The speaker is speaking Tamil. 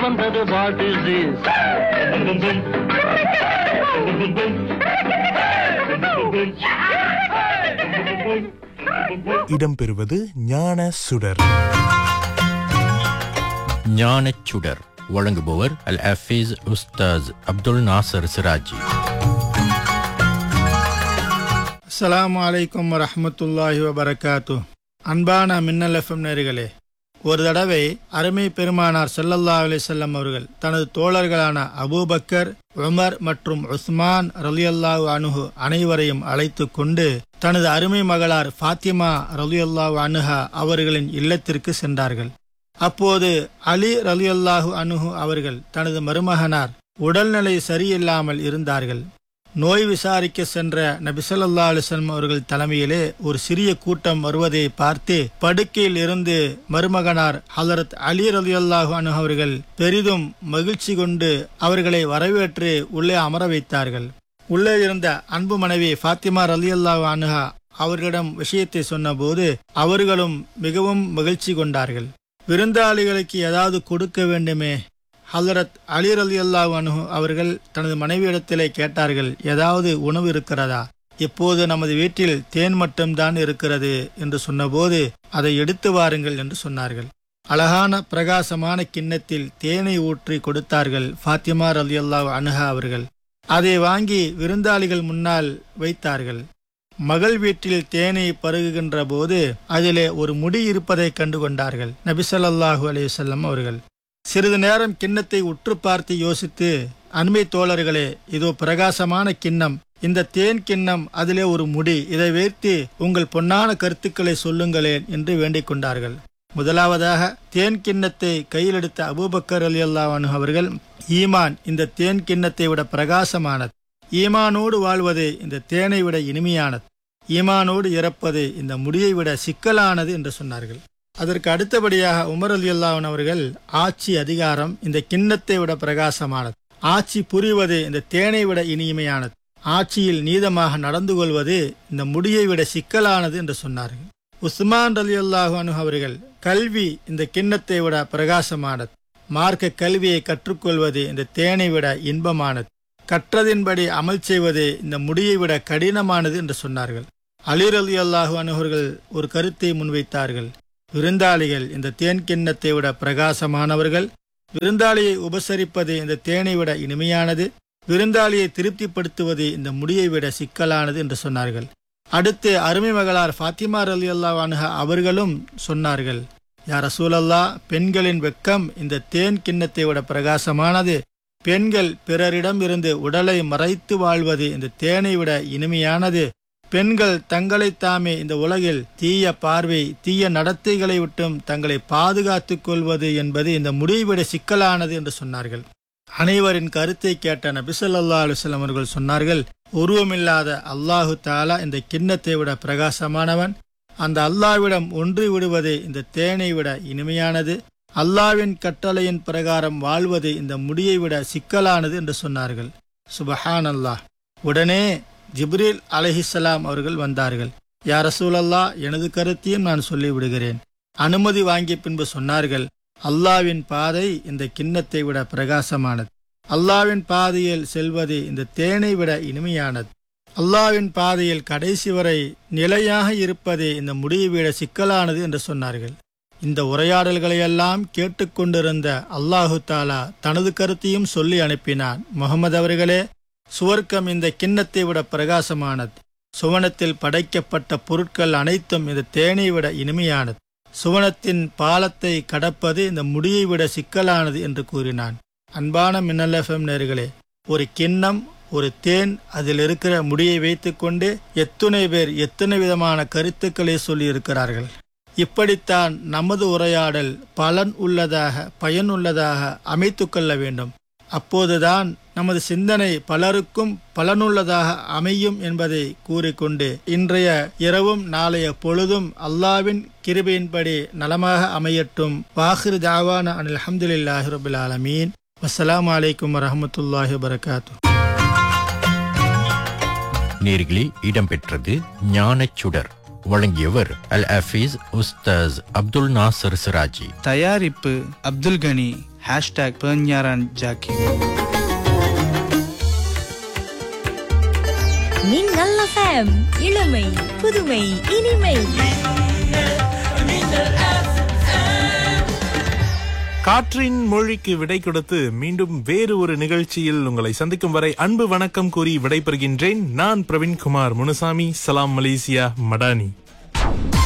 வந்தது வாட் இஸ் திஸ் இடம்பெறுவது ஞான சுடர் ஞானச் சுடர் வழங்குபவர் அல் ஹஃபீஸ் உஸ்தாஸ் அப்துல் நாசர் சிராஜி அஸ்ஸலாமு அலைக்கும் வரஹ்மத்துல்லாஹி வபரகாத்து அன்பான மின்னல் எஃப்எம் நேர்களே ஒரு தடவை அருமை பெருமானார் ஸல்லல்லாஹு அலைஹி வஸல்லம் அவர்கள் தனது தோழர்களான அபூபக்கர் உமர் மற்றும் உஸ்மான் ரலியல்லாஹு அனுஹு அனைவரையும் அழைத்து கொண்டு தனது அருமை மகளார் ஃபாத்திமா ரலியல்லாஹு அனுஹா அவர்களின் இல்லத்திற்கு சென்றார்கள் அப்போது அலி ரலியல்லாஹு அனுஹு அவர்கள் தனது மருமகனார் உடல்நிலை சரியில்லாமல் இருந்தார்கள் நோய் விசாரிக்க சென்ற நபிசல்லா அலிஸ்லம் அவர்கள் தலைமையிலே ஒரு சிறிய கூட்டம் வருவதை பார்த்து படுக்கையில் இருந்து மருமகனார் ஹலரத் அலி ரலியல்லாஹு அன்ஹு அவர்கள் பெரிதும் மகிழ்ச்சி கொண்டு அவர்களை வரவேற்று உள்ளே அமர வைத்தார்கள் உள்ளே இருந்த அன்பு மனைவி ஃபாத்திமா ரலியல்லாஹு அன்ஹா அவர்களிடம் விஷயத்தை சொன்னபோது அவர்களும் மிகவும் மகிழ்ச்சி கொண்டார்கள் விருந்தாளிகளுக்கு ஏதாவது கொடுக்க வேண்டுமே ஹலரத் அலி அலி அல்லாஹ் அவர்கள் தனது மனைவியிடத்திலே கேட்டார்கள் ஏதாவது உணவு இருக்கிறதா இப்போது நமது வீட்டில் தேன் மட்டும்தான் இருக்கிறது என்று சொன்னபோது அதை எடுத்து வாருங்கள் என்று சொன்னார்கள் அழகான பிரகாசமான கிண்ணத்தில் தேனை ஊற்றி கொடுத்தார்கள் ஃபாத்திமா ரலி அல்லாஹ் அனுஹா அவர்கள் அதை வாங்கி விருந்தாளிகள் முன்னால் வைத்தார்கள் மகள் வீட்டில் தேனை பருகுகின்ற போது அதிலே ஒரு முடி இருப்பதை கண்டு கொண்டார்கள் நபிசல்லாஹூ அலையுசல்லம் அவர்கள் சிறிது நேரம் கிண்ணத்தை உற்று பார்த்து யோசித்து அண்மை தோழர்களே இதோ பிரகாசமான கிண்ணம் இந்த தேன் கிண்ணம் அதிலே ஒரு முடி இதை வைத்து உங்கள் பொன்னான கருத்துக்களை சொல்லுங்களேன் என்று வேண்டிக் கொண்டார்கள் முதலாவதாக தேன் கிண்ணத்தை கையில் எடுத்த அபூபக்கர் அலி அல்லாஹ் அவர்கள் ஈமான் இந்த தேன் கிண்ணத்தை விட பிரகாசமானது ஈமானோடு வாழ்வது இந்த தேனை விட இனிமையானது ஈமானோடு இறப்பது இந்த முடியை விட சிக்கலானது என்று சொன்னார்கள் அதற்கு அடுத்தபடியாக உமர் அலி அல்லாஹன் அவர்கள் ஆட்சி அதிகாரம் இந்த கிண்ணத்தை விட பிரகாசமானது ஆட்சி புரிவது இந்த தேனை விட இனிமையானது ஆட்சியில் நீதமாக நடந்து கொள்வது இந்த முடியை விட சிக்கலானது என்று சொன்னார்கள் உஸ்மான் அலி அல்லாஹானு அவர்கள் கல்வி இந்த கிண்ணத்தை விட பிரகாசமானது மார்க்க கல்வியை கற்றுக்கொள்வது இந்த தேனை விட இன்பமானது கற்றதின்படி அமல் செய்வது இந்த முடியை விட கடினமானது என்று சொன்னார்கள் அலிர் அலி அல்லாஹு அவர்கள் ஒரு கருத்தை முன்வைத்தார்கள் விருந்தாளிகள் இந்த தேன் கிண்ணத்தை விட பிரகாசமானவர்கள் விருந்தாளியை உபசரிப்பது இந்த தேனை விட இனிமையானது விருந்தாளியை திருப்திப்படுத்துவது இந்த முடியை விட சிக்கலானது என்று சொன்னார்கள் அடுத்து அருமை மகளார் ஃபாத்திமா அலி அல்லாஹ் அவர்களும் சொன்னார்கள் யார் ரசூலல்லா பெண்களின் வெக்கம் இந்த தேன் கிண்ணத்தை விட பிரகாசமானது பெண்கள் பிறரிடம் இருந்து உடலை மறைத்து வாழ்வது இந்த தேனை விட இனிமையானது பெண்கள் தங்களை தாமே இந்த உலகில் தீய பார்வை தீய நடத்தைகளை விட்டும் தங்களை பாதுகாத்துக் கொள்வது என்பது இந்த முடிவிட சிக்கலானது என்று சொன்னார்கள் அனைவரின் கருத்தை கேட்ட நபிசல்லா அலுவலம் அவர்கள் சொன்னார்கள் உருவமில்லாத அல்லாஹு தாலா இந்த கிண்ணத்தை விட பிரகாசமானவன் அந்த அல்லாவிடம் ஒன்று விடுவது இந்த தேனை விட இனிமையானது அல்லாவின் கட்டளையின் பிரகாரம் வாழ்வது இந்த முடியை விட சிக்கலானது என்று சொன்னார்கள் சுபஹான் அல்லாஹ் உடனே ஜிப்ரீல் அலஹிசலாம் அவர்கள் வந்தார்கள் யார் ரசூலல்லா எனது கருத்தையும் நான் சொல்லிவிடுகிறேன் அனுமதி வாங்கிய பின்பு சொன்னார்கள் அல்லாவின் பாதை இந்த கிண்ணத்தை விட பிரகாசமானது அல்லாவின் பாதையில் செல்வது இந்த தேனை விட இனிமையானது அல்லாவின் பாதையில் கடைசி வரை நிலையாக இருப்பதே இந்த முடியை விட சிக்கலானது என்று சொன்னார்கள் இந்த உரையாடல்களையெல்லாம் கேட்டுக்கொண்டிருந்த அல்லாஹு தாலா தனது கருத்தையும் சொல்லி அனுப்பினான் முகமது அவர்களே சுவர்க்கம் இந்த கிண்ணத்தை விட பிரகாசமானது சுவனத்தில் படைக்கப்பட்ட பொருட்கள் அனைத்தும் இந்த தேனை விட இனிமையானது சுவனத்தின் பாலத்தை கடப்பது இந்த முடியை விட சிக்கலானது என்று கூறினான் அன்பான மின்னல் எஃப்எம் நேர்களே ஒரு கிண்ணம் ஒரு தேன் அதில் இருக்கிற முடியை வைத்துக்கொண்டு எத்துணை பேர் எத்தனை விதமான கருத்துக்களை சொல்லி இருக்கிறார்கள் இப்படித்தான் நமது உரையாடல் பலன் உள்ளதாக பயனுள்ளதாக அமைத்து கொள்ள வேண்டும் அப்போதுதான் நமது சிந்தனை பலருக்கும் பலனுள்ளதாக அமையும் என்பதை கூறிக்கொண்டு இன்றைய இரவும் நாளைய பொழுதும் அல்லாவின் கிருபையின்படி நலமாக அமையட்டும் வாஹிர் ஜாவான அனில் அஹமதுல்லாஹி ரபுல் ஆலமீன் அஸ்ஸலாமு அலைக்கும் வரஹமத்துல்லாஹி வரகாத்து நேர்களே இடம்பெற்றது ஞானச் சுடர் வழங்கியவர் அல் ஹஃபீஸ் உஸ்தாஸ் அப்துல் நாசர் சிராஜி தயாரிப்பு அப்துல் கனி ஹேஷ்டாக் பெர்ஞாரான் ஜாக்கி மின்னல் FM இளமை புதுமை இனிமை காற்றின் மொழிக்கு விடை கொடுத்து மீண்டும் வேறு ஒரு நிகழ்ச்சியில் உங்களை சந்திக்கும் வரை அன்பு வணக்கம் கூறி விடைபெறுகின்றேன் நான் பிரவீன்குமார் முனுசாமி சலாம் மலேசியா மடானி